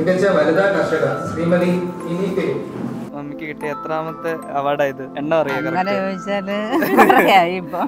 മികച്ച വനിതാ കർഷക ശ്രീമതി ഇനി ഫിലിപ്പ് മമ്മിക്ക് കിട്ടിയ എത്രാമത്തെ അവാർഡാ ഇത് എണ്ണ അറിയാം അങ്ങനെ correct? ചോദിച്ചാല് കുറേയായി ഇപ്പൊ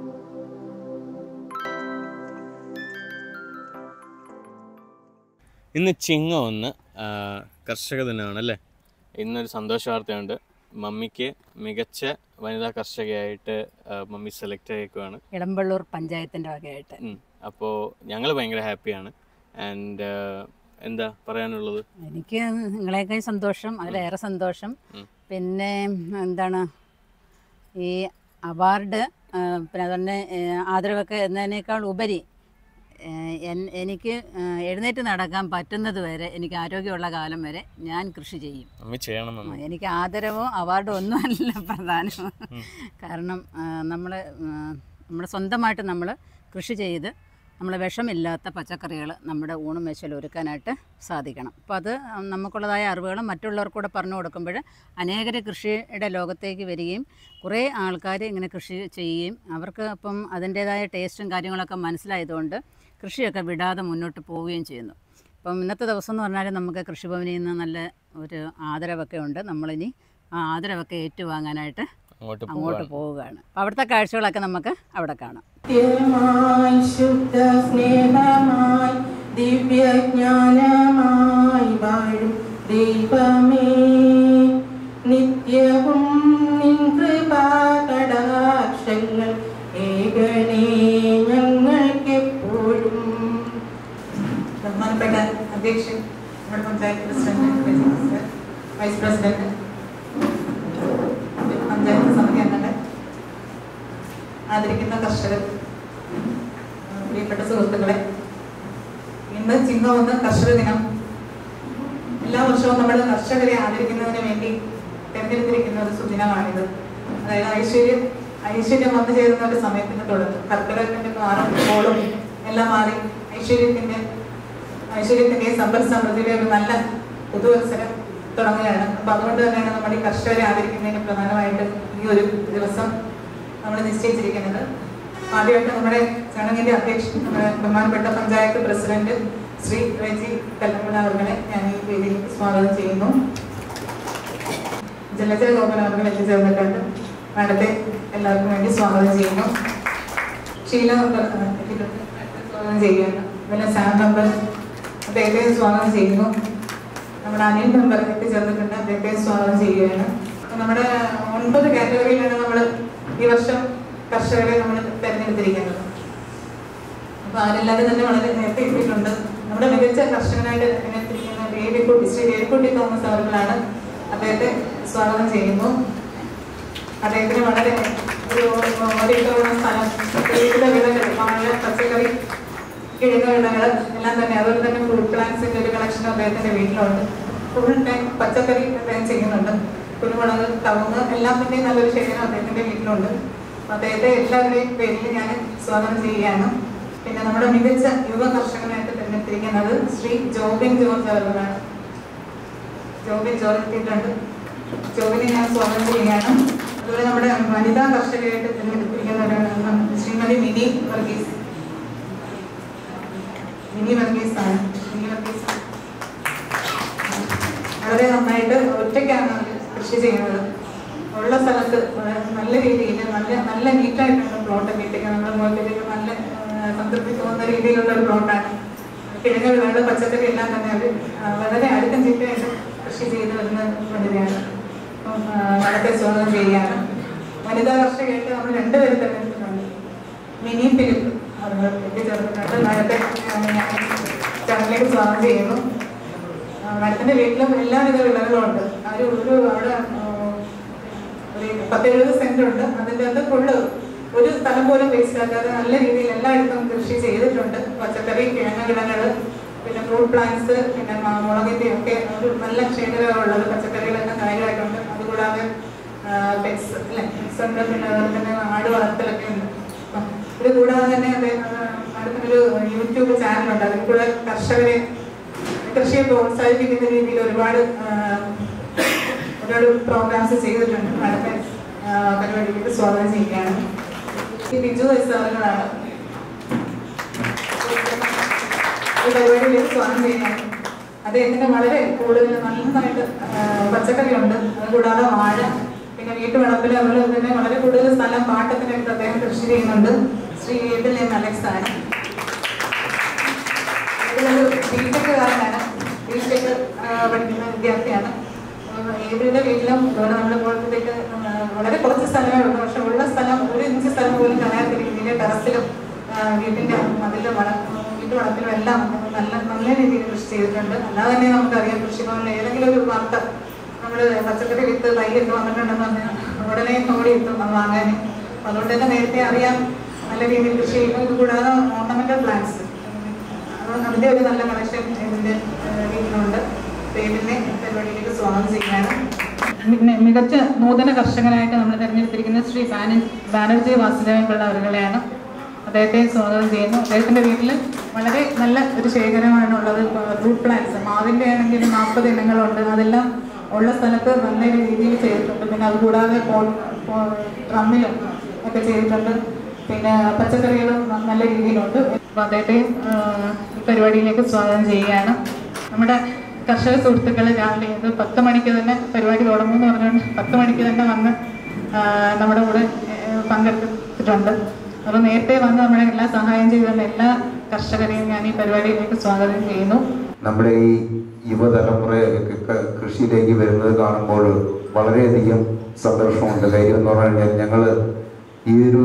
ഇന്ന് ചിങ്ങ ഒന്ന് ആ, കർഷക ദിനമാണ് അല്ലേ ഇന്നൊരു സന്തോഷ വാർത്തയുണ്ട് മമ്മിക്ക് മികച്ച വനിതാ കർഷകയായിട്ട് ആ, മമ്മി സെലക്ട് ആയേക്കുവാണ് ഇളമ്പള്ളൂർ പഞ്ചായത്തിന്റെ വകയായിട്ട് അപ്പോൾ ഞങ്ങൾ ഭയങ്കര ഹാപ്പിയാണ് ആൻഡ് എന്താ പറയാനുള്ളത് എനിക്ക് നിങ്ങളെയൊക്കെ സന്തോഷം അതിലേറെ സന്തോഷം ഉം. പിന്നെ എന്താണ് ഈ അവാർഡ് ആ, പിന്നെ അതുപോലെ ഏ, ആദരവൊക്കെ എന്നതിനേക്കാൾ ഉപരി ഏ, എൻ- എനിക്ക് ആ, എഴുന്നേറ്റ് നടക്കാൻ പറ്റുന്നത് വരെ എനിക്ക് ആരോഗ്യമുള്ള കാലം വരെ ഞാൻ കൃഷി ചെയ്യും മമ്മി ചെയ്യണം ആ, മമ്മി എനിക്ക് ആദരവോ അവാർഡോ ഒന്നും അല്ല പ്രധാനം ഉം. കാരണം നമ്മൾ നമ്മൾ സ്വന്തമായിട്ട് നമ്മൾ കൃഷി ചെയ്ത് നമ്മൾ വിഷമില്ലാത്ത പച്ചക്കറികൾ നമ്മുടെ ഊണും മേശയിൽ ഒരുക്കാനായിട്ട് സാധിക്കണം അപ്പോൾ അത് നമുക്കുള്ളതായ അറിവുകളും മറ്റുള്ളവർക്കൂടെ പറഞ്ഞു കൊടുക്കുമ്പോൾ അനേകർ കൃഷിയുടെ ലോകത്തേക്ക് വരികയും കുറേ ആൾക്കാർ ഇങ്ങനെ കൃഷി ചെയ്യുകയും അവർക്ക് അപ്പം അതിൻ്റേതായ ടേസ്റ്റും കാര്യങ്ങളൊക്കെ മനസ്സിലായതുകൊണ്ട് കൃഷിയൊക്കെ വിടാതെ മുന്നോട്ട് പോവുകയും ചെയ്യുന്നു അപ്പം ഇന്നത്തെ ദിവസം എന്ന് പറഞ്ഞാൽ നമുക്ക് കൃഷിഭവനിൽ നിന്ന് നല്ല ഒരു ആദരവൊക്കെ ഉണ്ട് നമ്മളിനി ആ ആദരവൊക്കെ ഏറ്റുവാങ്ങാനായിട്ട് അങ്ങോട്ട് അങ്ങോട്ട് പോവാണ് പോവുകയാണ് അപ്പോൾ അവിടുത്തെ കാഴ്ചകളൊക്കെ നമുക്ക് അവിടെ കാണാം നിത്യമായി ശുദ്ധ സ്നേഹമായി ദിവ്യജ്ഞാനമായി വാഴും ദൈവമേ നിത്യവും നിൻ കൃപാകടാക്ഷങ്ങൾ ഏകണേ ഞങ്ങൾക്കെപ്പോഴും ബഹുമാനപ്പെട്ട അധ്യക്ഷൻ നമ്മുടെ panchayat president sir, vice president panchayat സമിതി അംഗങ്ങൾ ആദരിക്കുന്ന കർഷകർ ആ, പ്രിയപ്പെട്ട സുഹൃത്തുക്കളെ ഇന്ന് ചിങ്ങം ഒന്ന് കർഷക ദിനം എല്ലാ വർഷവും നമ്മൾ കർഷകരെ ആദരിക്കുന്നതിന് വേണ്ടി തെരഞ്ഞെടുത്തിരിക്കുന്ന ഒരു സുദിനമാണിത് അതായത് ഐശ്വര്യം ഐശ്വര്യം വന്നു ചേരുന്ന ഒരു സമയത്തിന്റെ തുടക്കം കർക്കിടകത്തിന്റെ മാറും കോളും എല്ലാം മാറി ഐശ്വര്യത്തിന്റെ ഐശ്വര്യത്തിന്റെ സമ്പൽ സമൃദ്ധിയുടെ ഒരു നല്ല പുതുവത്സരം തുടങ്ങുകയാണ് അപ്പൊ അതുകൊണ്ട് തന്നെയാണ് നമ്മുടെ ഈ കർഷകരെ ആദരിക്കുന്നതിന് പ്രധാനമായിട്ട് ഈ ഒരു ദിവസം നമ്മൾ നിശ്ചയിച്ചിരിക്കുന്നത് ആദ്യമായിട്ട് നമ്മുടെ ചടങ്ങിന്റെ അധ്യക്ഷൻ നമ്മുടെ ബഹുമാനപ്പെട്ട പഞ്ചായത്ത് പ്രസിഡന്റ് ശ്രീ റെജി കല്ലമ്പന അവர்களെ ഞാൻ ഈ വേദിയിലേക്ക് സ്വാഗതം ചെയ്യുന്നു ജലജ ഗോപൻ അവർ എത്തിച്ചേർന്നിട്ടുണ്ട് മാഡത്തെ എല്ലാവർക്കും വേണ്ടി സ്വാഗതം ചെയ്യുന്നു ഷീല മെമ്പർ എത്തിയിട്ടുണ്ട്. സ്വാഗതം ചെയ്യുകയാണ് അതുപോലെ സാം മെമ്പർ അദ്ദേഹത്തെ സ്വാഗതം ചെയ്യുന്നു നമ്മുടെ അനിൽ മെമ്പർ എത്തിച്ചേർന്നിട്ടുണ്ട് അദ്ദേഹത്തെ സ്വാഗതം ചെയ്യുകയാണ് അപ്പൊ നമ്മുടെ ഒൻപത് കാറ്റഗറിയിലാണ് നമ്മൾ ഈ വർഷം കർഷകരെ നമ്മൾ തെരഞ്ഞെടുത്തിരിക്കുന്നത് അപ്പൊ അവരെല്ലാവരും തന്നെ വളരെ നേരത്തെ എത്തിയിട്ടുണ്ട് നമ്മുടെ മികച്ച കർഷകനായിട്ട് തെരഞ്ഞെടുത്തിരിക്കുന്ന ദേവിക്കുട്ടി ശ്രീ ദേവിക്കുട്ടി തോമസ് അവർകളാണ് അദ്ദേഹത്തെ സ്വാഗതം ചെയ്യുന്നു അദ്ദേഹത്തിന് വളരെ ഒരു ഒരിക്കലുള്ള സ്ഥലം വിവിധ വിളകൾ വാഴ പച്ചക്കറി കിഴങ്ങ് വിളകൾ എല്ലാം തന്നെ അതുപോലെ തന്നെ ഫ്രൂട്ട് പ്ലാന്റ്സിന്റെ ഒരു കളക്ഷൻ അദ്ദേഹത്തിന്റെ വീട്ടിലുണ്ട് ഫുൾ ടൈം പച്ചക്കറി അദ്ദേഹം ചെയ്യുന്നുണ്ട് കുരുമുളക് കവുങ്ങ് എല്ലാം തന്നെ നല്ലൊരു ശേഖരം അദ്ദേഹത്തിന്റെ വീട്ടിലുണ്ട് അപ്പൊ അദ്ദേഹത്തെ എല്ലാവരുടെയും പേരിൽ ഞാൻ സ്വാഗതം ചെയ്യുകയാണ് പിന്നെ നമ്മുടെ മികച്ച യുവ കർഷകനായിട്ട് തിരഞ്ഞെടുത്തിരിക്കുന്നത് ശ്രീ ജോബിൻ ജോർജ് അവர்களാണ് ജോബിൻ ജോർജ് എത്തിയിട്ടുണ്ട് ജോബിനെ ഞാൻ സ്വാഗതം ചെയ്യുകയാണ് അതുപോലെ നമ്മുടെ വനിതാ കർഷകരായിട്ട് തിരഞ്ഞെടുത്തിരിക്കുന്നവരാണ് ശ്രീമതി മിനി വർഗീസ് മിനി വർഗീസ് ആണ് മിനി വർഗീസ് വളരെ നന്നായിട്ട് ഒറ്റയ്ക്കാണ് അവര് കൃഷി ചെയ്യുന്നത് ഉള്ള സ്ഥലത്ത് വളരെ നല്ല രീതിയിൽ നല്ല നല്ല നീറ്റായിട്ടാണ് പ്ലോട്ടൊക്കെ ഇട്ടേക്കുന്നത് നമ്മുടെ മുഖത്തേക്ക് നല്ല ആ, സംതൃപ്തി തോന്നുന്ന രീതിയിലുള്ള ഒരു പ്ലോട്ടാണ് കിഴങ്ങ് വിളകൾ പച്ചക്കറി എല്ലാം തന്നെ അവർ വളരെ അടുക്കം ചിട്ടയായിട്ട് കൃഷി ചെയ്ത് വരുന്ന വനിതയാണ് അപ്പം ആ, വളരെ സ്വാഗതം ചെയ്യുകയാണ് വനിതാ കർഷകയായിട്ട് നമ്മൾ രണ്ടുപേരും തെരഞ്ഞെടുത്തിട്ടുണ്ട് മിനി ഫിലിപ്പ് അവർ എത്തിച്ചേർന്നിട്ടുണ്ട് നേരത്തെ ആ, ഞാൻ ചടങ്ങിലേക്ക് സ്വാഗതം ചെയ്യുന്നു മാഡത്തിന്റെ വീട്ടിലും എല്ലാവിധ വിളകളും ഉണ്ട് ആ ഒരു ഒരു അവിടെ ആ, ഒരു പത്തെഴുപത് സെന്റ് ഉണ്ട് അതിന്റെ അത് ഫുള്ള് ഒരു സ്ഥലം പോലും വേസ്റ്റ് ആക്കാതെ നല്ല രീതിയിൽ എല്ലായിടത്തും കൃഷി ചെയ്തിട്ടുണ്ട് പച്ചക്കറി കിഴങ്ങ് വിളകൾ പിന്നെ ഫ്രൂട്ട് പ്ലാന്റ്സ് പിന്നെ മ- മുളകിന്റെ ഒക്കെ ഒരു നല്ല ക്ഷേത്രമുള്ളത് പച്ചക്കറികളൊക്കെ കാര്യമായിട്ടുണ്ട് അതുകൂടാതെ പെറ്റ്സ് അല്ലെ പെറ്റ്സ് ഉണ്ട് പിന്നെ അതുപോലെ തന്നെ ആട് വളർത്തലൊക്കെ ഉണ്ട് അപ്പം ഇത് കൂടാതെ തന്നെ അദ്ദേഹം അടുത്തൊരു യൂട്യൂബ് ചാനലുണ്ട് അതിൽ കൂടെ കർഷകരെ കൃഷിയെ പ്രോത്സാഹിപ്പിക്കുന്ന രീതിയിൽ ഒരുപാട് ആ, ഒരുപാട് പ്രോഗ്രാംസ് ചെയ്തിട്ടുണ്ട് അടുത്ത ആ, പരിപാടിയിലേക്ക് സ്വാഗതം ചെയ്യുകയാണ് ഈ ബിജു അദ്ദേഹത്തിന് വളരെ കൂടുതൽ നന്നായിട്ട് ആ, പച്ചക്കറിയുണ്ട് അതുകൂടാതെ വാഴ പിന്നെ വീട്ടുവളപ്പിൽ അതുപോലെ തന്നെ വളരെ കൂടുതൽ സ്ഥലം പാട്ടത്തിനായിട്ട് അദ്ദേഹം കൃഷി ചെയ്യുന്നുണ്ട് ശ്രീ ഏബിൾ എം അലക്സ് ആണ് ഇതിലൊരു ബിടെക്കുകാരനാണ് ബിടെക് പഠിക്കുന്ന വിദ്യാർത്ഥിയാണ് അപ്പോൾ ഏബിളിന്റെ വീട്ടിലും ഇവിടെ നമ്മുടെ പോലത്തേക്ക് വളരെ കുറച്ച് സ്ഥലമേ ഉള്ളൂ പക്ഷെ ഉള്ള സ്ഥലം ഒരു ഇഞ്ച് സ്ഥലം പോലും കളയാത്ത രീതിയിൽ ടെറസിലും ആ, വീട്ടിന്റെ മതിലും വള വീട്ടു വളപ്പിലും എല്ലാം നല്ല നല്ല രീതിയിൽ കൃഷി ചെയ്തിട്ടുണ്ട് അല്ലാതെ തന്നെ നമുക്കറിയാം കൃഷിഭവനിൽ ഏതെങ്കിലും ഒരു വാർത്ത നമ്മൾ പച്ചക്കറി വിത്ത് തൈയൊക്കെ വന്നിട്ടുണ്ടെന്ന് പറഞ്ഞാൽ ഉടനെ ഓടി എത്തും അത് വാങ്ങാൻ അപ്പോൾ അതുകൊണ്ട് തന്നെ നേരത്തെ അറിയാം നല്ല രീതിയിൽ കൃഷി ചെയ്യുന്നു ഇത് കൂടാതെ ഓർണമെന്റൽ പ്ലാന്റ്സ് അപ്പോൾ അതിന്റെ ഒരു നല്ല കണക്ഷൻ ഇതിന്റെ ഏഹ്, വീട്ടിലുണ്ട് പേരിനെ പരിപാടിയിലേക്ക് സ്വാഗതം ചെയ്യാനും പിന്നെ മികച്ച നൂതന കർഷകനായിട്ട് നമ്മൾ തിരഞ്ഞെടുത്തിരിക്കുന്നത് ശ്രീ ബാനർ ബാനർജി വാസുദേവൻ പിള്ള അവരുകളെയാണ് അദ്ദേഹത്തെ സ്വാഗതം ചെയ്യുന്നു അദ്ദേഹത്തിന്റെ വീട്ടിൽ വളരെ നല്ല ഒരു ശേഖരമാണുള്ളത് ഫ്രൂട്ട് പ്ലാന്റ്സ് മാവിന്റെ ആണെങ്കിൽ നാൽപ്പത് ഇനങ്ങളുണ്ട് അതെല്ലാം ഉള്ള സ്ഥലത്ത് നല്ല രീതിയിൽ ചെയ്തിട്ടുണ്ട് പിന്നെ അതുകൂടാതെ ഡ്രമ്മിലും ഒക്കെ ചെയ്തിട്ടുണ്ട് പിന്നെ പച്ചക്കറികളും ന- നല്ല രീതിയിലുണ്ട് അപ്പോൾ അദ്ദേഹത്തെ ആ, ഈ പരിപാടിയിലേക്ക് സ്വാഗതം ചെയ്യുകയാണ് നമ്മുടെ കർഷക സുഹൃത്തുക്കൾ രാവിലെ ഇത് പത്ത് മണിക്ക് തന്നെ പരിപാടി തുടങ്ങുമെന്ന് പറഞ്ഞുകൊണ്ട് പത്ത് മണിക്ക് തന്നെ വന്ന് ആ, നമ്മുടെ കൂടെ ഏ, പങ്കെടുത്തിട്ടുണ്ട് അപ്പോൾ നേരത്തെ വന്ന് നമ്മളെ എല്ലാ സഹായം ചെയ്തുള്ള എല്ലാ കർഷകരെയും ഞാൻ ഈ പരിപാടിയിലേക്ക് സ്വാഗതം ചെയ്യുന്നു നമ്മുടെ ഈ യുവതലമുറയൊക്കെ ക- കൃഷിയിലേക്ക് വരുന്നത് കാണുമ്പോൾ വളരെയധികം സന്തോഷമുണ്ട് കാര്യം എന്ന് പറഞ്ഞു കഴിഞ്ഞാൽ ഞങ്ങൾ ഈ ഒരു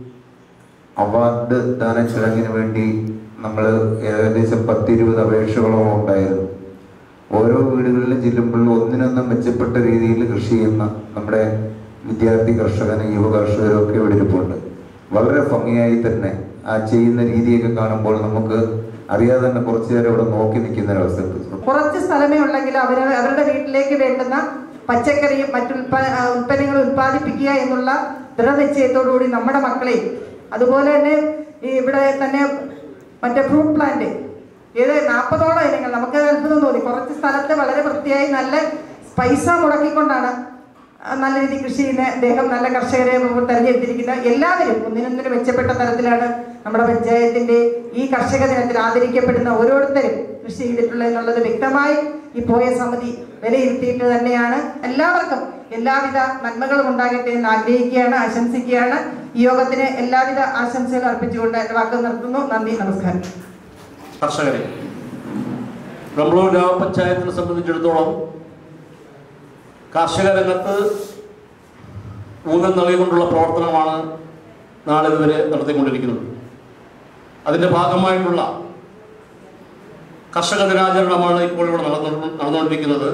അവാർഡ് ദാന ചടങ്ങിന് വേണ്ടി നമ്മൾ ഏകദേശം പത്തിരുപത് അപേക്ഷകളോളം ഉണ്ടായിരുന്നു ഓരോ വീടുകളിലും ചെല്ലുമ്പോഴും ഒന്നിനൊന്നും മെച്ചപ്പെട്ട രീതിയിൽ കൃഷി ചെയ്യുന്ന നമ്മുടെ വിദ്യാർത്ഥി കർഷകനും യുവ കർഷകരും ഒക്കെ ഇവിടെ ഇരിപ്പുണ്ട് വളരെ ഭംഗിയായി തന്നെ ആ ചെയ്യുന്ന രീതിയൊക്കെ കാണുമ്പോൾ നമുക്ക് അറിയാതെ തന്നെ കുറച്ചു നേരം ഇവിടെ നോക്കി നിൽക്കുന്ന ഒരവസ്ഥ കുറച്ച് സ്ഥലമേ ഉള്ളെങ്കിൽ അവർ അവരുടെ വീട്ടിലേക്ക് വേണ്ടുന്ന പച്ചക്കറിയും മറ്റു ഉൽപ്പ- ആ, ഉൽപ്പന്നങ്ങളും ഉൽപ്പാദിപ്പിക്കുക എന്നുള്ള ദൃഢനിശ്ചയത്തോടുകൂടി നമ്മുടെ മക്കളെയും അതുപോലെ തന്നെ ഈ ഇവിടെ തന്നെ മറ്റേ ഫ്രൂട്ട് പ്ലാന്റ് ഏത് നാൽപ്പതോളം ഇനങ്ങൾ നമുക്ക് അത്ഭുതം തോന്നി കുറച്ച് സ്ഥലത്ത് വളരെ വൃത്തിയായി നല്ല പൈസ മുടക്കിക്കൊണ്ടാണ് ആ, നല്ല രീതിയിൽ കൃഷി ചെയ്യുന്ന അദ്ദേഹം നല്ല കർഷകരെ തെരഞ്ഞെടുത്തിരിക്കുന്ന എല്ലാവരും ഒന്നിനൊന്നിനും മെച്ചപ്പെട്ട തരത്തിലാണ് നമ്മുടെ പഞ്ചായത്തിന്റെ ഈ കർഷക ദിനത്തിൽ ആദരിക്കപ്പെടുന്ന ഓരോരുത്തരും കൃഷി ചെയ്തിട്ടുള്ളത് എന്നുള്ളത് വ്യക്തമായി ഈ പോയ സമിതി വിലയിരുത്തിയിട്ട് തന്നെയാണ് എല്ലാവർക്കും എല്ലാവിധ നന്മകളും ഉണ്ടാകട്ടെ എന്ന് ആഗ്രഹിക്കുകയാണ് ആശംസിക്കുകയാണ് ഈ യോഗത്തിന് എല്ലാവിധ ആശംസകളും അർപ്പിച്ചുകൊണ്ട് എന്റെ വാക്ക് നിർത്തുന്നു നന്ദി നമസ്കാരം കർഷകരെ റംബ്ലൂർ ഗ്രാമപഞ്ചായത്തിനെ സംബന്ധിച്ചിടത്തോളം കാർഷിക രംഗത്ത് ഊന്നൽ നൽകിക്കൊണ്ടുള്ള പ്രവർത്തനമാണ് നാളിതുവരെ നടത്തിക്കൊണ്ടിരിക്കുന്നത് അതിൻ്റെ ഭാഗമായിട്ടുള്ള കർഷക ദിനാചരണമാണ് ഇപ്പോൾ ഇവിടെ നടന്നു നടന്നുകൊണ്ടിരിക്കുന്നത്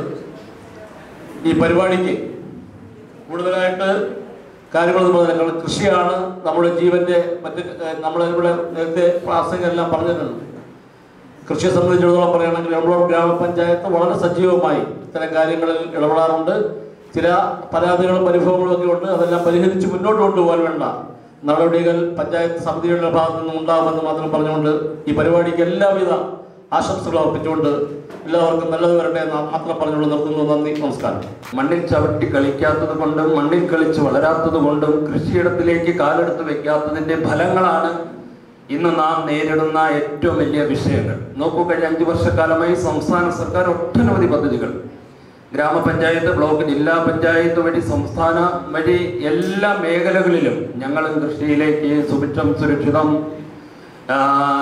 ഈ പരിപാടിക്ക് കൂടുതലായിട്ട് കാര്യങ്ങൾ പറഞ്ഞാൽ കൃഷിയാണ് നമ്മുടെ ജീവന്റെ മറ്റ് ഏഹ്, നമ്മളിവിടെ നേരത്തെ പ്രാസംഗമെല്ലാം പറഞ്ഞിട്ടുണ്ട് കൃഷിയെ സംബന്ധിച്ചിടത്തോളം പറയുകയാണെങ്കിൽ എറണാകുളം ഗ്രാമപഞ്ചായത്ത് വളരെ സജീവമായി ഇത്തരം കാര്യങ്ങളിൽ ഇടപെടാറുണ്ട് ചില പരാതികളും പരിഭവങ്ങളും ഒക്കെ ഉണ്ട് അതെല്ലാം പരിഹരിച്ച് മുന്നോട്ട് കൊണ്ടുപോകാൻ വേണ്ട നടപടികൾ പഞ്ചായത്ത് സമിതികളുടെ ഭാഗത്തു നിന്നും ഉണ്ടാകുമെന്ന് മാത്രം പറഞ്ഞുകൊണ്ട് ഈ പരിപാടിക്ക് എല്ലാവിധ ആശംസകളും അർപ്പിച്ചുകൊണ്ട് എല്ലാവർക്കും നല്ലത് വരട്ടെ എന്ന് മാത്രം പറഞ്ഞുകൊണ്ട് നിർത്തുന്നു നന്ദി നമസ്കാരം മണ്ണിൽ ചവിട്ടി കളിക്കാത്തത് കൊണ്ടും മണ്ണിൽ കളിച്ച് വളരാത്തത് കൊണ്ടും കൃഷിയിടത്തിലേക്ക് കാലെടുത്ത് വെക്കാത്തതിന്റെ ഫലങ്ങളാണ് ഇന്ന് നാം നേരിടുന്ന ഏറ്റവും വലിയ വിഷയങ്ങൾ നോക്കൂ കഴിഞ്ഞ അഞ്ചു വർഷക്കാലമായി സംസ്ഥാന സർക്കാർ ഒട്ടനവധി പദ്ധതികൾ ഗ്രാമപഞ്ചായത്ത് ബ്ലോക്ക് ജില്ലാ പഞ്ചായത്ത് വഴി സംസ്ഥാന വഴി എല്ലാ മേഖലകളിലും ഞങ്ങളും കൃഷിയിലേക്ക് സുഭിക്ഷം സുരക്ഷിതം ആ,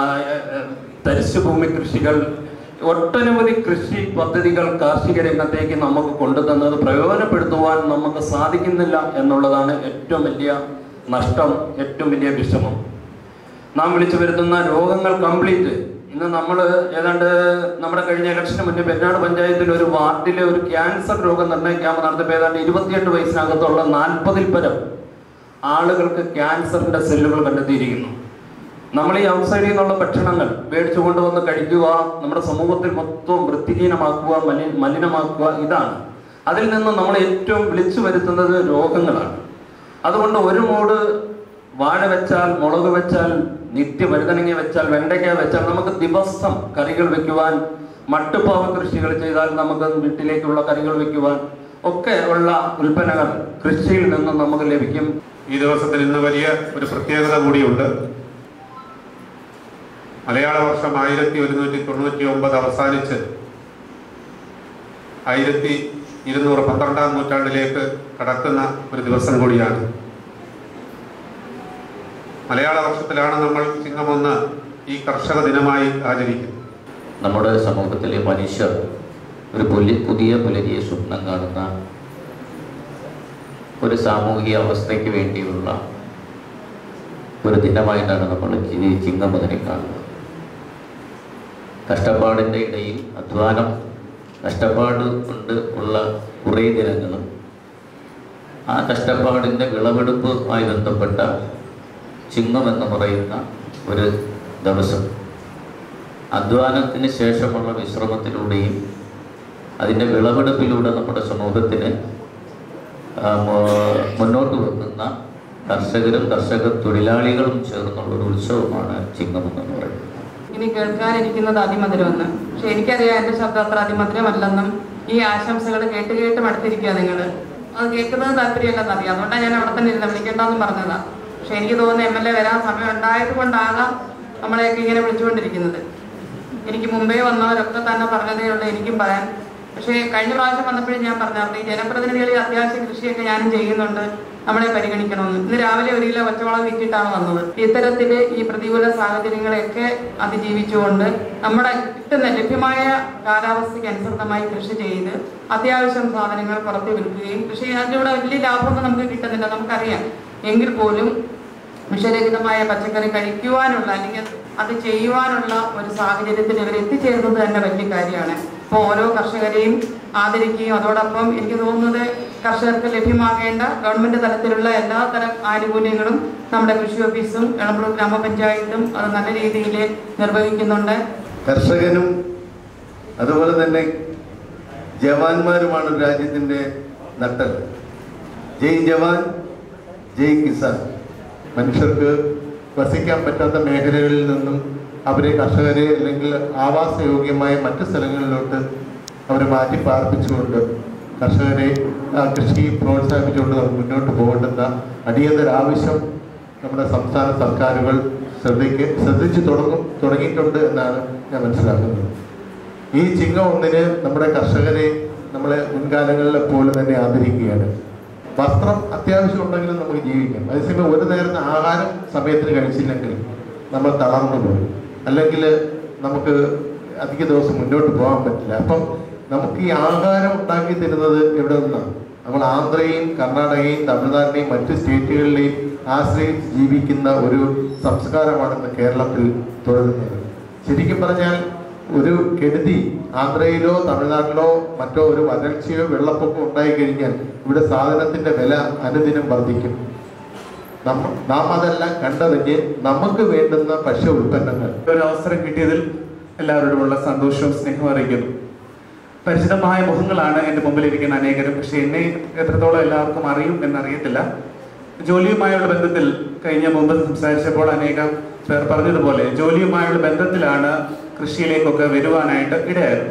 തരിശുഭൂമി കൃഷികൾ ഒട്ടനവധി കൃഷി പദ്ധതികൾ കാർഷിക രംഗത്തേക്ക് നമുക്ക് കൊണ്ടുതന്നത് പ്രയോജനപ്പെടുത്തുവാൻ നമുക്ക് സാധിക്കുന്നില്ല എന്നുള്ളതാണ് ഏറ്റവും വലിയ നഷ്ടം ഏറ്റവും വലിയ വിഷമം നാം വിളിച്ചു വരുത്തുന്ന രോഗങ്ങൾ കംപ്ലീറ്റ് ഇന്ന് നമ്മൾ ഏതാണ്ട് നമ്മുടെ കഴിഞ്ഞ ഇലക്ഷന് മുന്നേ പെരുന്നാട് പഞ്ചായത്തിൽ ഒരു വാർഡിലെ ഒരു ക്യാൻസർ രോഗം നിർണ്ണയിക്കാൻ നടത്തിയപ്പോൾ ഏതാണ്ട് ഇരുപത്തിയെട്ട് വയസ്സിനകത്തുള്ള നാൽപ്പതിൽ പരം ആളുകൾക്ക് ക്യാൻസറിന്റെ സെല്ലുകൾ കണ്ടെത്തിയിരിക്കുന്നു നമ്മൾ ഈ ഔട്ട്സൈഡിൽ നിന്നുള്ള ഭക്ഷണങ്ങൾ മേടിച്ചു കൊണ്ടുവന്ന് കഴിക്കുക നമ്മുടെ സമൂഹത്തിൽ മൊത്തം വൃത്തിഹീനമാക്കുക മലി മലിനമാക്കുക ഇതാണ് അതിൽ നിന്ന് നമ്മൾ ഏറ്റവും വിളിച്ചു വരുത്തുന്നത് രോഗങ്ങളാണ് അതുകൊണ്ട് ഒരു മൂട് വാഴ വെച്ചാൽ മുളക് വെച്ചാൽ നിത്യ വഴുതനങ്ങ വെച്ചാൽ വെണ്ടയ്ക്ക വെച്ചാൽ നമുക്ക് ദിവസം കറികൾ വെക്കുവാൻ മട്ടുപ്പാവ കൃഷികൾ ചെയ്താൽ നമുക്ക് വീട്ടിലേക്കുള്ള കറികൾ വെക്കുവാൻ ഒക്കെ ഉള്ള ഉൽപ്പന്നങ്ങൾ കൃഷിയിൽ നിന്ന് നമുക്ക് ലഭിക്കും ഈ ദിവസത്തിൽ ഇന്ന് വലിയ ഒരു പ്രത്യേകത കൂടിയുണ്ട് മലയാള വർഷം ആയിരത്തി ഒരുന്നൂറ്റി തൊണ്ണൂറ്റി ഒമ്പത് അവസാനിച്ച് ആയിരത്തി ഇരുന്നൂറ് പന്ത്രണ്ടാം നൂറ്റാണ്ടിലേക്ക് കടക്കുന്ന ഒരു ദിവസം കൂടിയാണ് മലയാള വർഷത്തിലാണ് നമ്മൾ ചിങ്ങമൊന്ന് ഈ കർഷക ദിനമായി ആചരിക്കുന്നത് നമ്മുടെ സമൂഹത്തിലെ മനുഷ്യർ ഒരു പുലി പുതിയ പുലരിയെ സ്വപ്നം കാണുന്ന ഒരു സാമൂഹിക അവസ്ഥയ്ക്ക് വേണ്ടിയുള്ള ഒരു ദിനമായിട്ടാണ് നമ്മൾ ഈ ചിങ്ങമുതനെ കാണുന്നത് കഷ്ടപ്പാടിൻ്റെ ഇടയിൽ അധ്വാനം കഷ്ടപ്പാട് കൊണ്ട് ഉള്ള കുറേ ദിനങ്ങളും ആ കഷ്ടപ്പാടിൻ്റെ വിളവെടുപ്പുമായി ബന്ധപ്പെട്ട ചിങ്ങം എന്ന് പറയുന്ന ഒരു ദിവസം അധ്വാനത്തിന് ശേഷമുള്ള വിശ്രമത്തിലൂടെയും അതിൻ്റെ വിളവെടുപ്പിലൂടെ നമ്മുടെ സമൂഹത്തിന് ആ, മോ- മുന്നോട്ട് വെക്കുന്ന കർഷകരും കർഷക തൊഴിലാളികളും ചേർന്നുള്ള ഒരു ഉത്സവമാണ് ചിങ്ങം എന്ന് പറയുന്നത് ഇനി കേൾക്കാനിരിക്കുന്നത് അതിമധുരമെന്ന് പക്ഷെ എനിക്കറിയാം എൻ്റെ ശബ്ദം അത്ര അതിമധുരമല്ലെന്നും ഈ ആശംസകൾ കേട്ട് കേട്ട് മടുത്തിരിക്കുക നിങ്ങൾ അത് കേൾക്കുന്നത് താല്പര്യമല്ലെന്ന് അറിയാം അതുകൊണ്ടാണ് ഞാൻ അവിടെ തന്നെ ഇരുന്ന് വിളിക്കേണ്ടെന്ന് പറഞ്ഞതാ പക്ഷെ എനിക്ക് തോന്നുന്നു എം എൽ എ വരാൻ സമയം ഉണ്ടായത് കൊണ്ടാകാം നമ്മളെയൊക്കെ ഇങ്ങനെ വിളിച്ചുകൊണ്ടിരിക്കുന്നത് എനിക്ക് മുമ്പേ വന്നവരൊക്കെ തന്നെ പറഞ്ഞതേ ഉള്ളൂ എനിക്കും പറയാൻ പക്ഷേ കഴിഞ്ഞ പ്രാവശ്യം വന്നപ്പോഴും ഞാൻ പറഞ്ഞായിരുന്നു ഈ ജനപ്രതിനിധികളിൽ അത്യാവശ്യം കൃഷിയൊക്കെ ഞാനും ചെയ്യുന്നുണ്ട് നമ്മളെ പരിഗണിക്കണമെന്ന് ഇന്ന് രാവിലെ ഒരു കിലോ പച്ചവളം വിറ്റിട്ടാണ് വന്നത് ഇത്തരത്തില് ഈ പ്രതികൂല സാഹചര്യങ്ങളെയൊക്കെ അതിജീവിച്ചുകൊണ്ട് നമ്മുടെ കിട്ടുന്ന ലഭ്യമായ കാലാവസ്ഥയ്ക്ക് അനുസൃതമായി കൃഷി ചെയ്ത് അത്യാവശ്യം സാധനങ്ങൾ പുറത്ത് വിൽക്കുകയും കൃഷി അതിലൂടെ വലിയ ലാഭമൊന്നും നമുക്ക് കിട്ടുന്നില്ല നമുക്കറിയാം എങ്കിൽ പോലും വിഷരഹിതമായ പച്ചക്കറി കഴിക്കുവാനുള്ള അല്ലെങ്കിൽ അത് ചെയ്യുവാനുള്ള ഒരു സാഹചര്യത്തിൽ ഇവർ എത്തിച്ചേരുന്നത് തന്നെ വലിയ കാര്യമാണ് അപ്പോൾ ഓരോ കർഷകരെയും ആദരിക്കുകയും അതോടൊപ്പം എനിക്ക് തോന്നുന്നത് കർഷകർക്ക് ലഭ്യമാകേണ്ട ഗവൺമെന്റ് തലത്തിലുള്ള എല്ലാ തരം ആനുകൂല്യങ്ങളും നമ്മുടെ കൃഷി ഓഫീസും എളമ്പലൂർ ഗ്രാമപഞ്ചായത്തും അത് നല്ല രീതിയിൽ നിർവഹിക്കുന്നുണ്ട് കർഷകനും അതുപോലെ തന്നെ ജവാന്മാരുമാണ് ഒരു രാജ്യത്തിൻ്റെ നട്ടൽ ജയ് ജവാൻ ജയ് കിസാൻ മനുഷ്യർക്ക് വസിക്കാൻ പറ്റാത്ത മേഖലകളിൽ നിന്നും അവരെ കർഷകരെ അല്ലെങ്കിൽ ആവാസയോഗ്യമായ മറ്റു സ്ഥലങ്ങളിലോട്ട് അവരെ മാറ്റി പാർപ്പിച്ചുകൊണ്ട് കർഷകരെ ആ, കൃഷി പ്രോത്സാഹിപ്പിച്ചുകൊണ്ട് നമുക്ക് മുന്നോട്ട് പോകേണ്ടുന്ന അടിയന്തര ആവശ്യം നമ്മുടെ സംസ്ഥാന സർക്കാരുകൾ ശ്രദ്ധിക്ക് ശ്രദ്ധിച്ചു തുടങ്ങും തുടങ്ങിയിട്ടുണ്ട് എന്നാണ് ഞാൻ മനസ്സിലാക്കുന്നത് ഈ ചിങ്ങം ഒന്നിന് നമ്മുടെ കർഷകരെ നമ്മളെ മുൻകാലങ്ങളിലെ പോലെ തന്നെ ആദരിക്കുകയാണ് വസ്ത്രം അത്യാവശ്യം ഉണ്ടെങ്കിലും നമുക്ക് ജീവിക്കാം അതേസമയം ഒരു നേരത്തെ ആഹാരം സമയത്തിന് കഴിച്ചില്ലെങ്കിൽ നമ്മൾ തളർന്നു പോകും അല്ലെങ്കിൽ നമുക്ക് അധിക ദിവസം മുന്നോട്ട് പോകാൻ പറ്റില്ല അപ്പം നമുക്ക് ഈ ആഹാരം ഉണ്ടാക്കി തരുന്നത് എവിടെ നിന്നാണ് നമ്മൾ ആന്ധ്രയും കർണാടകയും തമിഴ്നാടിനെയും മറ്റ് സ്റ്റേറ്റുകളിലെയും ആശ്രയിച്ച് ജീവിക്കുന്ന ഒരു സംസ്കാരമാണ് ഇന്ന് കേരളത്തിൽ തുടരുന്നത് ശരിക്കും പറഞ്ഞാൽ ഒരു കെടുതി ആന്ധ്രയിലോ തമിഴ്നാട്ടിലോ മറ്റോ ഒരു വരൾച്ചയോ വെള്ളപ്പൊക്കമോ ഉണ്ടായി കഴിഞ്ഞാൽ ഇവിടെ സാധനത്തിന്റെ വില അനുദിനം വർദ്ധിക്കും നമ്മ നാം അതെല്ലാം കണ്ടറിഞ്ഞ് നമുക്ക് വേണ്ടുന്ന ഭക്ഷ്യ ഉൽപ്പന്നങ്ങൾ ഒരു അവസരം കിട്ടിയതിൽ എല്ലാവരോടുമുള്ള സന്തോഷവും സ്നേഹവും അറിയിക്കുന്നു പരിചിതമായ മുഖങ്ങളാണ് എൻ്റെ മുമ്പിലിരിക്കുന്ന അനേകരും പക്ഷെ എന്നെ എത്രത്തോളം എല്ലാവർക്കും അറിയും എന്നറിയത്തില്ല ജോലിയുമായുള്ള ബന്ധത്തിൽ കഴിഞ്ഞ മുമ്പ് സംസാരിച്ചപ്പോൾ അനേകം പേർ പറഞ്ഞതുപോലെ ജോലിയുമായുള്ള ബന്ധത്തിലാണ് കൃഷിയിലേക്കൊക്കെ വരുവാനായിട്ട് ഇടയായത്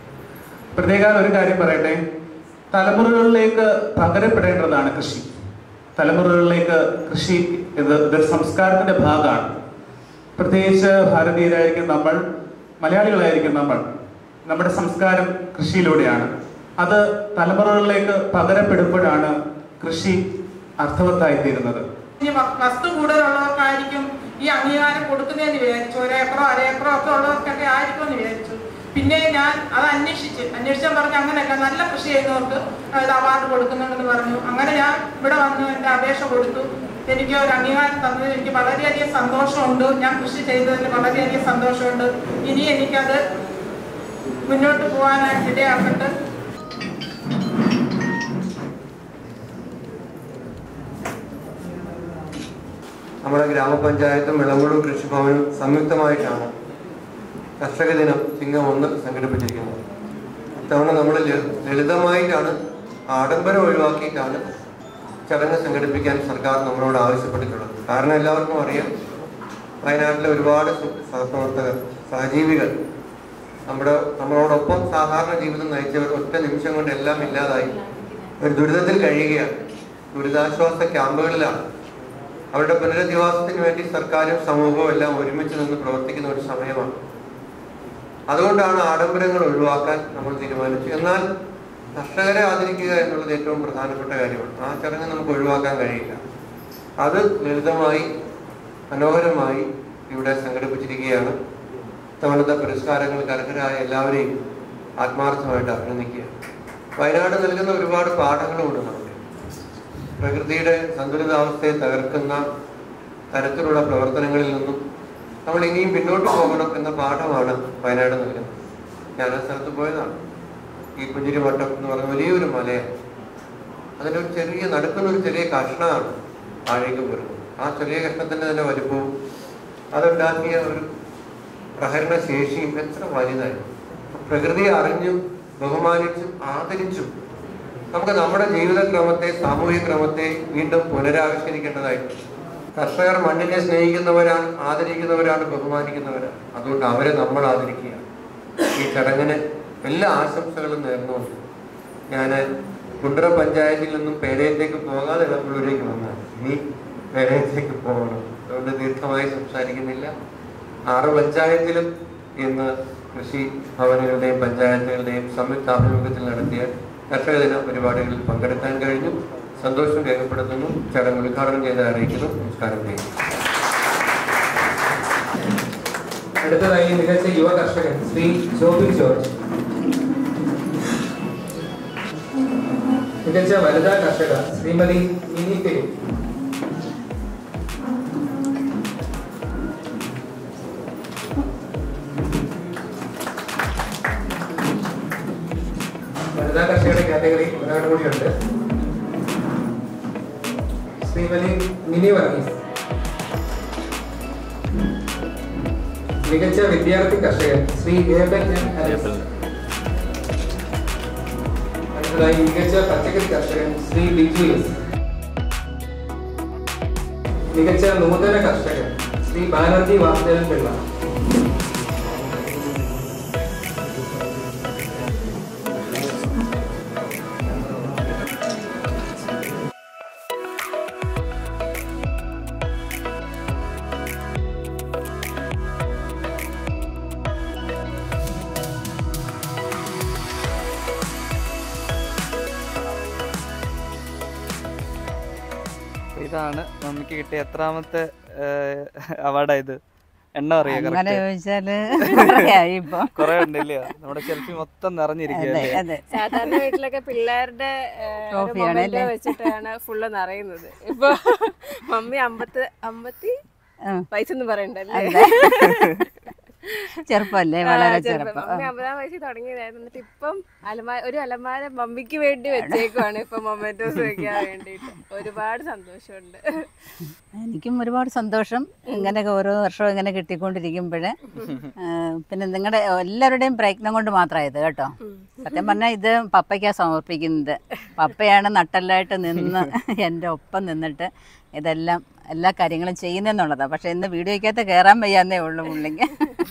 പ്രത്യേകം ഒരു കാര്യം പറയട്ടെ തലമുറകളിലേക്ക് പകരപ്പെടേണ്ടതാണ് കൃഷി തലമുറകളിലേക്ക് കൃഷി ഇത് ഇതൊരു സംസ്കാരത്തിന്റെ ഭാഗമാണ് പ്രത്യേകിച്ച് ഭാരതീയരായിരിക്കും നമ്മൾ മലയാളികളായിരിക്കും നമ്മൾ നമ്മുടെ സംസ്കാരം കൃഷിയിലൂടെയാണ് അത് തലമുറകളിലേക്ക് പകരപ്പെടുമ്പോഴാണ് കൃഷി അർത്ഥവത്തായിത്തീരുന്നത് ഇനി വ- വസ്തു കൂടുതലുള്ളവർക്കായിരിക്കും ഈ അംഗീകാരം കൊടുക്കുന്നതെന്ന് വിചാരിച്ചു ഒരു ഏക്കറോ അര ഏക്കറോ ഒക്കെ ഉള്ളവർക്കൊക്കെ ആയിരിക്കും എന്ന് വിചാരിച്ചു പിന്നെ ഞാൻ അത് അന്വേഷിച്ച് അന്വേഷിച്ചാൽ പറഞ്ഞു അങ്ങനെയല്ല നല്ല കൃഷി ചെയ്യുന്നവർക്ക് ഇത് അവാർഡ് കൊടുക്കുന്നുണ്ടെന്ന് പറഞ്ഞു അങ്ങനെ ഞാൻ ഇവിടെ വന്ന് എൻ്റെ അപേക്ഷ കൊടുത്തു എനിക്ക് ഒരു അംഗീകാരം തന്നതിൽ എനിക്ക് വളരെയധികം സന്തോഷമുണ്ട് ഞാൻ കൃഷി ചെയ്തതിൽ വളരെയധികം സന്തോഷമുണ്ട് ഇനി എനിക്കത് മുന്നോട്ട് പോകാനായിട്ട് ഇടയാക്കട്ടെ നമ്മുടെ ഗ്രാമപഞ്ചായത്തും ഇളമ്പള്ളൂർ കൃഷിഭവനും സംയുക്തമായിട്ടാണ് കർഷക ദിനം ചിങ്ങം ഒന്ന് സംഘടിപ്പിച്ചിരിക്കുന്നത് ഇത്തവണ നമ്മൾ ലളിത- ലളിതമായിട്ടാണ് ആഡംബരം ഒഴിവാക്കിയിട്ടാണ് ചടങ്ങ് സംഘടിപ്പിക്കാൻ സർക്കാർ നമ്മളോട് ആവശ്യപ്പെട്ടിട്ടുള്ളത് കാരണം എല്ലാവർക്കും അറിയാം വയനാട്ടിലെ ഒരുപാട് സു- സഹപ്രവർത്തകർ സഹജീവികൾ നമ്മുടെ നമ്മളോടൊപ്പം സാധാരണ ജീവിതം നയിച്ചവർ ഒറ്റ നിമിഷം കൊണ്ട് എല്ലാം ഇല്ലാതായി ഒരു ദുരിതത്തിൽ കഴിയുകയാണ് ദുരിതാശ്വാസ ക്യാമ്പുകളിലാണ് അവരുടെ പുനരധിവാസത്തിന് വേണ്ടി സർക്കാരും സമൂഹവും എല്ലാം ഒരുമിച്ച് നിന്ന് പ്രവർത്തിക്കുന്ന ഒരു സമയമാണ് അതുകൊണ്ടാണ് ആഡംബരങ്ങൾ ഒഴിവാക്കാൻ നമ്മൾ തീരുമാനിച്ചു എന്നാൽ കർഷകരെ ആദരിക്കുക എന്നുള്ളത് ഏറ്റവും പ്രധാനപ്പെട്ട കാര്യമാണ് ആ ചടങ്ങ് നമുക്ക് ഒഴിവാക്കാൻ കഴിയില്ല അത് ലളിതമായി മനോഹരമായി ഇവിടെ സംഘടിപ്പിച്ചിരിക്കുകയാണ് തവണത്തെ പുരസ്കാരങ്ങൾക്ക് അർഹരായ എല്ലാവരെയും ആത്മാർത്ഥമായിട്ട് അഭിനന്ദിക്കുക വയനാട് നൽകുന്ന ഒരുപാട് പാഠങ്ങളുമുണ്ട് നമുക്ക് പ്രകൃതിയുടെ സന്തുലിതാവസ്ഥയെ തകർക്കുന്ന തരത്തിലുള്ള പ്രവർത്തനങ്ങളിൽ നിന്നും നമ്മൾ ഇനിയും പിന്നോട്ട് പോകണം എന്ന പാഠമാണ് വയനാട് നൽകുന്നത് ഞാൻ ആ സ്ഥലത്ത് പോയതാണ് ഈ പുഞ്ചിരിമട്ടം എന്ന് പറഞ്ഞ വലിയൊരു മലയാണ് അതിൻ്റെ ഒരു ചെറിയ നടുക്കുന്ന ഒരു ചെറിയ കഷ്ണമാണ് താഴേക്ക് വരുന്നത് ആ ചെറിയ കഷ്ണത്തിൻ്റെ തന്നെ വലിപ്പവും അതുണ്ടാക്കിയ ഒരു പ്രഹരണ ശേഷിയും എത്ര വലുതായിരുന്നു പ്രകൃതിയെ അറിഞ്ഞും ബഹുമാനിച്ചും ആദരിച്ചും നമുക്ക് നമ്മുടെ ജീവിതക്രമത്തെ സാമൂഹിക ക്രമത്തെ വീണ്ടും പുനരാവിഷ്കരിക്കേണ്ടതായിട്ടുണ്ട് കർഷകർ മണ്ണിനെ സ്നേഹിക്കുന്നവരാണ് ആദരിക്കുന്നവരാണ് ബഹുമാനിക്കുന്നവരാണ് അതുകൊണ്ട് അവരെ നമ്മൾ ആദരിക്കുക ഈ ചടങ്ങിന് എല്ലാ ആശംസകളും നേർന്നുകൊണ്ട് ഞാൻ കുണ്ട്ര പഞ്ചായത്തിൽ നിന്നും പേരയത്തേക്ക് പോകാതെ ഇളമ്പള്ളൂരേക്ക് വന്നാൽ ഇനി പേരയത്തേക്ക് പോകണം അതുകൊണ്ട് ദീർഘമായി സംസാരിക്കുന്നില്ല ആറ് പഞ്ചായത്തിലും ഇന്ന് കൃഷി ഭവനുകളുടെയും പഞ്ചായത്തുകളുടെയും സംയുക്ത ആഭിമുഖ്യത്തിൽ നടത്തിയ കർഷക ദിന പരിപാടികളിൽ പങ്കെടുക്കാൻ കഴിഞ്ഞു സന്തോഷം രേഖപ്പെടുത്തുന്നു ചടങ്ങ് ഉദ്ഘാടനം ചെയ്ത് അറിയിക്കുന്നു നമസ്കാരം ചെയ്യുന്നു അടുത്തതായി മികച്ച യുവ കർഷകൻ ശ്രീ ജോബി ജോർജ് മികച്ച വനിതാ കർഷക ശ്രീമതി മിനി ഫിലിപ്പ് വനിതാ കർഷകരുടെ കാറ്റഗറി ഒരാൾ കൂടിയുണ്ട് ശ്രീമതി മിനി വർഗീസ് മികച്ച വിദ്യാർത്ഥി കർഷകൻ ശ്രീ ഏബൻ എം അലക്സ് അടുത്തതായി മികച്ച പച്ചക്കറി കർഷകൻ ശ്രീ ബിജു എസ് മികച്ച നൂതന കർഷകൻ ശ്രീ ബാനർജി വാസുദേവൻ പിള്ള അപ്പൊ ഇതാണ് മമ്മിക്ക് കിട്ടിയ എത്രാമത്തെ അവാർഡാ ഇത് എണ്ണം അറിയാം അങ്ങനെ ചോദിച്ചാല് കുറേയായി ഇപ്പൊ. കൊറേ ഉണ്ടല്ലേ നമ്മുടെ ഷെൽഫി മൊത്തം നിറഞ്ഞിരിക്കുകയല്ലേ അതെ, അതെ. സാധാരണ വീട്ടിലൊക്കെ പിള്ളേരുടെ ട്രോഫിയാണ് അല്ലേ? വെച്ചിട്ടാണ് ഫുള്ള് നിറയുന്നത് ഇപ്പൊ മമ്മി അമ്പത്തി അമ്പത്തി വയസ്സെന്ന് പറയണ്ടല്ലേ അതെ. ചെറുപ്പമല്ലേ ആ, വളരെ ചെറുപ്പം. ചെറുപ്പം മമ്മി അമ്പതാം വയസ്സിൽ തുടങ്ങിയതായിരുന്നു എന്നിട്ട് ഇപ്പം അലമാര ഒരു അലമാര മമ്മിക്ക് വേണ്ടി വെച്ചേക്കുവാണ് ഇപ്പൊ മൊമെന്റോസ് വെക്കാൻ വേണ്ടിയിട്ട് ഒരുപാട് സന്തോഷമുണ്ട് എനിക്കും ഒരുപാട് സന്തോഷം ഇങ്ങനെയൊക്കെ ഓരോ വർഷവും ഇങ്ങനെ കിട്ടിക്കൊണ്ടിരിക്കുമ്പോഴേ പിന്നെ നിങ്ങളുടെ എല്ലാവരുടെയും പ്രയത്നം കൊണ്ട് മാത്രമായത് കേട്ടോ സത്യം പറഞ്ഞാൽ ഇത് പപ്പയ്ക്കാ സമർപ്പിക്കുന്നത് പപ്പയാണ് നട്ടെല്ലായിട്ട് നിന്ന് എൻ്റെ ഒപ്പം നിന്നിട്ട് ഇതെല്ലാം എല്ലാ കാര്യങ്ങളും ചെയ്യുന്നെന്നുള്ളതാണ് പക്ഷെ ഇന്ന് വീഡിയോയ്ക്കകത്ത് കയറാൻ വയ്യാന്നേ ഉള്ളൂ പുള്ളിക്ക്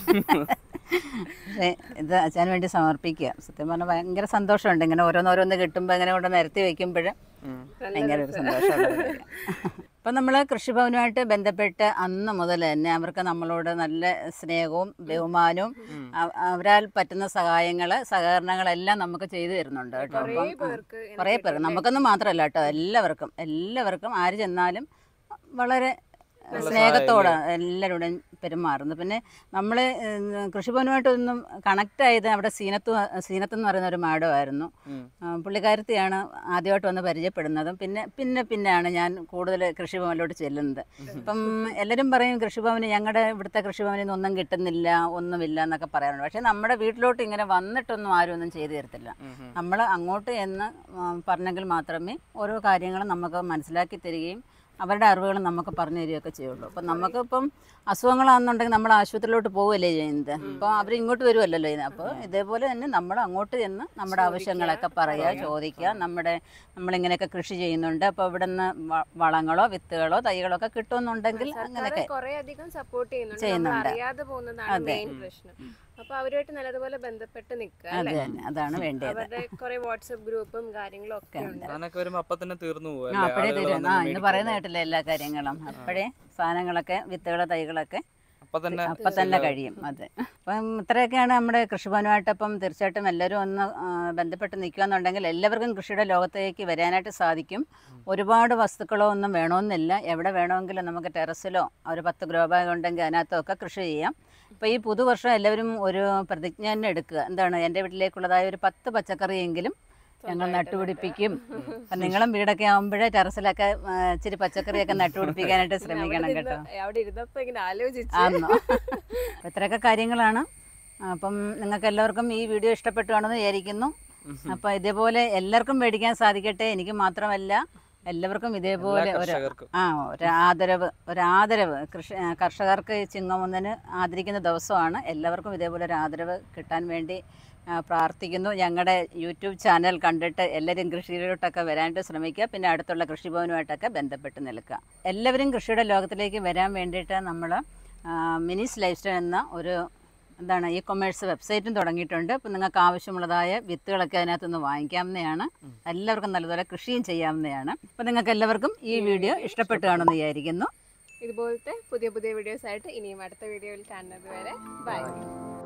പക്ഷേ ഇത് അച്ഛന് വേണ്ടി സമർപ്പിക്കുക സത്യം പറഞ്ഞാൽ ഭയങ്കര സന്തോഷമുണ്ട് ഇങ്ങനെ ഓരോന്നോരോന്ന് കിട്ടുമ്പോൾ ഇങ്ങനെ കൊണ്ട് നിരത്തി വെക്കുമ്പോൾ ഭയങ്കര ഒരു സന്തോഷമുള്ള കാര്യമാണ്. അപ്പം നമ്മൾ കൃഷിഭവനുമായിട്ട് ബന്ധപ്പെട്ട് അന്ന് മുതൽ തന്നെ അവർക്ക് നമ്മളോട് നല്ല സ്നേഹവും ബഹുമാനവും അവ- അവരാൽ പറ്റുന്ന സഹായങ്ങൾ സഹകരണങ്ങളെല്ലാം നമുക്ക് ചെയ്തു തരുന്നുണ്ട് കേട്ടോ കുറേ അപ്പം പേർക്ക് കുറേ പേർക്ക് നമുക്കൊന്നും മാത്രമല്ല കേട്ടോ എല്ലാവർക്കും എല്ലാവർക്കും ആര് ചെന്നാലും വളരെ നല്ല സ്നേഹത്തോടെ എല്ലാവരോടും പെരുമാറുന്നു പിന്നെ നമ്മൾ കൃഷിഭവനുമായിട്ടൊന്നും കണക്ട് ആയത് അവിടെ സീനത്ത് സീനത്ത് എന്ന് പറയുന്ന ഒരു മാഡമായിരുന്നു ആ, പുള്ളിക്കാരത്തിയാണ് ആദ്യമായിട്ട് വന്ന് പരിചയപ്പെടുന്നതും പിന്നെ പിന്നെ പിന്നെയാണ് ഞാൻ കൂടുതൽ കൃഷിഭവനിലോട്ട് ചെല്ലുന്നത് ഇപ്പം എല്ലാവരും പറയും കൃഷിഭവന് ഞങ്ങളുടെ ഇവിടുത്തെ കൃഷിഭവനിൽ നിന്ന് ഒന്നും കിട്ടുന്നില്ല ഒന്നുമില്ല എന്നൊക്കെ പറയാറുണ്ട് പക്ഷേ നമ്മുടെ വീട്ടിലോട്ട് ഇങ്ങനെ വന്നിട്ടൊന്നും ആരും ഒന്നും ചെയ്തു തരത്തില്ല നമ്മൾ അങ്ങോട്ട് എന്ന് ആ, പറഞ്ഞെങ്കിൽ മാത്രമേ ഓരോ കാര്യങ്ങളും നമുക്ക് മനസ്സിലാക്കി തരികയും അവരുടെ അറിവുകൾ നമുക്ക് പറഞ്ഞു തരികയൊക്കെ ചെയ്യുള്ളൂ അപ്പം നമുക്കിപ്പം അസുഖങ്ങളാണെന്നുണ്ടെങ്കിൽ നമ്മൾ ആശുപത്രിയിലോട്ട് പോവുകയല്ലേ ചെയ്യുന്നത് അപ്പോൾ അവർ ഇങ്ങോട്ട് വരുമല്ലോ ചെയ്യുന്നത് അപ്പോൾ ഇതേപോലെ തന്നെ നമ്മൾ അങ്ങോട്ട് ചെന്ന് നമ്മുടെ ആവശ്യങ്ങളൊക്കെ പറയുക ചോദിക്കുക നമ്മുടെ നമ്മളിങ്ങനെയൊക്കെ കൃഷി ചെയ്യുന്നുണ്ട് അപ്പോൾ ഇവിടെ നിന്ന് വളങ്ങളോ വിത്തുകളോ തൈകളോ ഒക്കെ കിട്ടുമെന്നുണ്ടെങ്കിൽ അങ്ങനെയൊക്കെ കുറെ അധികം സപ്പോർട്ട് ചെയ്യുന്നുണ്ട് ചെയ്യുന്നുണ്ട്. നമ്മൾ അറിയാതെ പോകുന്നതാണ് അതെ. മെയിൻ പ്രശ്നം അപ്പൊ അവരുമായിട്ട് നല്ലതുപോലെ ബന്ധപ്പെട്ട് നിൽക്കുക അത് തന്നെ, അതാണ് വേണ്ടത്. അവരുടെ കുറെ വാട്സപ്പ് ഗ്രൂപ്പും കാര്യങ്ങളും ഒക്കെ ഉണ്ട് സാധനമൊക്കെ വരുമ്പോ അപ്പൊ തന്നെ തീർന്നു പോകും ആ അപ്പോഴേ തരും ആ ഇന്ന് പറയുന്ന കേട്ടില്ല എല്ലാ കാര്യങ്ങളും അപ്പോഴേ സാധനങ്ങളൊക്കെ വിത്തുകളോ തൈകളൊക്കെ അപ്പൊ തന്നെ അപ്പം തന്നെ ശരിയാവും. കഴിയും അതെ അപ്പം ഇത്രയൊക്കെയാണ് നമ്മുടെ കൃഷിഭവനുമായിട്ട് അപ്പം തീർച്ചയായിട്ടും എല്ലാവരും ഒന്ന് ആ, ബന്ധപ്പെട്ട് നിൽക്കുകയെന്നുണ്ടെങ്കിൽ എല്ലാവർക്കും കൃഷിയുടെ ലോകത്തേക്ക് വരാനായിട്ട് സാധിക്കും ഒരുപാട് വസ്തുക്കളോ ഒന്നും വേണമെന്നില്ല എവിടെ വേണമെങ്കിലും നമുക്ക് ടെറസിലോ ഒരു പത്ത് ഗ്രോ ബാഗ് ഉണ്ടെങ്കിൽ അതിനകത്തൊക്കെ കൃഷി ചെയ്യാം ഇപ്പോൾ ഈ പുതുവർഷം എല്ലാവരും ഒരു പ്രതിജ്ഞ തന്നെ എടുക്കുക എന്താണ് എൻ്റെ വീട്ടിലേക്കുള്ളതായ ഒരു പത്ത് പച്ചക്കറിയെങ്കിലും ഞങ്ങൾ നട്ടുപിടിപ്പിക്കും അപ്പം നിങ്ങളും വീടൊക്കെ ആകുമ്പോഴേ ടെറസിലൊക്കെ ആ, ഇച്ചിരി പച്ചക്കറിയൊക്കെ നട്ടുപിടിപ്പിക്കാനായിട്ട് ശ്രമിക്കണം അവിടെ കേട്ടോ ഇരുന്ന് അവിടെ ഇരുന്നപ്പോ ഇങ്ങനെ ആലോചിച്ചു ആന്നോ അപ്പം ഇത്രയൊക്കെ കാര്യങ്ങളാണ് അപ്പം നിങ്ങൾക്ക് എല്ലാവർക്കും ഈ വീഡിയോ ഇഷ്ടപ്പെട്ടു കാണുമെന്ന് വിചാരിക്കുന്നു അപ്പം ഇതേപോലെ എല്ലാവർക്കും മേടിക്കാൻ സാധിക്കട്ടെ എനിക്ക് മാത്രമല്ല എല്ലാവർക്കും ഇതേപോലെ ഒരു കർഷകർക്കും. ആ ഒരു ആദരവ് ഒരു ആദരവ് കൃഷി ആ, കർഷകർക്ക് ഈ ചിങ്ങമൊന്നിന് ആദരിക്കുന്ന ദിവസമാണ് എല്ലാവർക്കും ഇതേപോലെ ഒരു ആദരവ് കിട്ടാൻ വേണ്ടി ആ, പ്രാർത്ഥിക്കുന്നു ഞങ്ങളുടെ യൂട്യൂബ് ചാനൽ കണ്ടിട്ട് എല്ലാവരും കൃഷിയിലോട്ടൊക്കെ വരാനായിട്ട് ശ്രമിക്കുക പിന്നെ അടുത്തുള്ള കൃഷിഭവനുമായിട്ടൊക്കെ ബന്ധപ്പെട്ട് നിൽക്കുക എല്ലാവരും കൃഷിയുടെ ലോകത്തിലേക്ക് വരാൻ വേണ്ടിയിട്ട് നമ്മൾ മിനിസ് ലൈഫ് സ്റ്റൈൽ എന്ന ഒരു എന്താണ് ഇ കൊമേഴ്സ് വെബ്സൈറ്റും തുടങ്ങിയിട്ടുണ്ട് അപ്പം നിങ്ങൾക്ക് ആവശ്യമുള്ളതായ വിത്തുകളൊക്കെ അതിനകത്ത് നിന്ന് വാങ്ങിക്കാവുന്നതാണ് എല്ലാവർക്കും നല്ലതുപോലെ കൃഷിയും ചെയ്യാവുന്നതാണ് അപ്പം നിങ്ങൾക്ക് എല്ലാവർക്കും ഈ വീഡിയോ ഇഷ്ടപ്പെട്ടു കാണുമെന്ന് വിചാരിക്കുന്നു ഇതുപോലത്തെ പുതിയ പുതിയ വീഡിയോസ് ആയിട്ട് ഇനിയും അടുത്ത വീഡിയോയിൽ കാണുന്നത് വരെ ബൈ